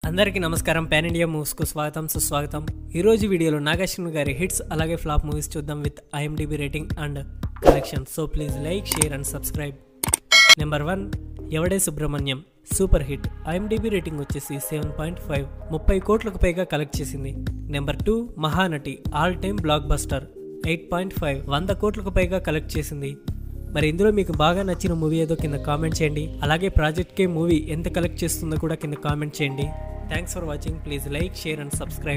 అందరికీ నమస్కారం pan India మూవ్స్కు స్వాగతం సుస్వాగతం ఈరోజు వీడియోలో నాగార్జున గారి హిట్స్ అలాగే ఫ్లాప్ మూవీస్ చూద్దాం with IMDb rating and collection so please like share and subscribe number one Evade Subrahmanyam super hit IMDb rating వచ్చేసి సెవెన్ పాయింట్ ఫైవ్ ముప్పై కోట్లకు పైగా కలెక్ట్ చేసింది number two Mahanati all time blockbuster eight point five వంద కోట్లకు పైగా collect చేసింది మరి ఇందులో మీకు బాగా నచ్చిన మూవీ ఏదో కింద కామెంట్ చేయండి అలాగే ప్రాజెక్ట్ కే మూవీ ఎంత కలెక్ట్ చేస్తుందో కూడా కింద కామెంట్ చేయండి thanks for watching please like share and subscribe